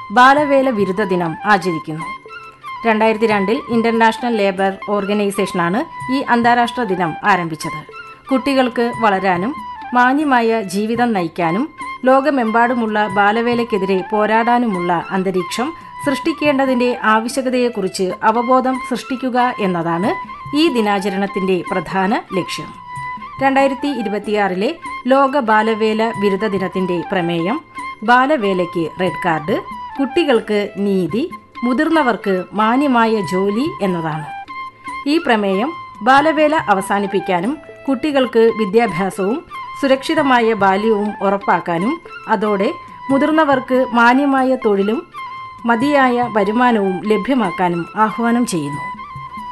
ബാലവേല വിരുദ്ധ ദിനം ആചരിക്കുന്നു രണ്ടായിരത്തി രണ്ടിൽ ഇന്റർനാഷണൽ ലേബർ ഓർഗനൈസേഷനാണ് ഈ അന്താരാഷ്ട്ര ദിനം ആരംഭിച്ചത് കുട്ടികൾക്ക് വളരാനും മാന്യമായ ജീവിതം നയിക്കാനും ലോകമെമ്പാടുമുള്ള ബാലവേലയ്ക്കെതിരെ പോരാടാനുമുള്ള അന്തരീക്ഷം സൃഷ്ടിക്കേണ്ടതിന്റെ ആവശ്യകതയെക്കുറിച്ച് അവബോധം സൃഷ്ടിക്കുക എന്നതാണ് ഈ ദിനാചരണത്തിന്റെ പ്രധാന ലക്ഷ്യം രണ്ടായിരത്തി ഇരുപത്തിയാറിലെ ലോക ബാലവേല വിരുദ്ധ ദിനത്തിന്റെ പ്രമേയം ബാലവേലയ്ക്ക് റെഡ് കാർഡ് കുട്ടികൾക്ക് നീതി മുതിർന്നവർക്ക് മാന്യമായ ജോലി എന്നതാണ് ഈ പ്രമേയം ബാലവേല അവസാനിപ്പിക്കാനും കുട്ടികൾക്ക് വിദ്യാഭ്യാസവും സുരക്ഷിതമായ ബാല്യവും ഉറപ്പാക്കാനും അതോടെ മുതിർന്നവർക്ക് മാന്യമായ തൊഴിലും മതിയായ വരുമാനവും ലഭ്യമാക്കാനും ആഹ്വാനം ചെയ്യുന്നു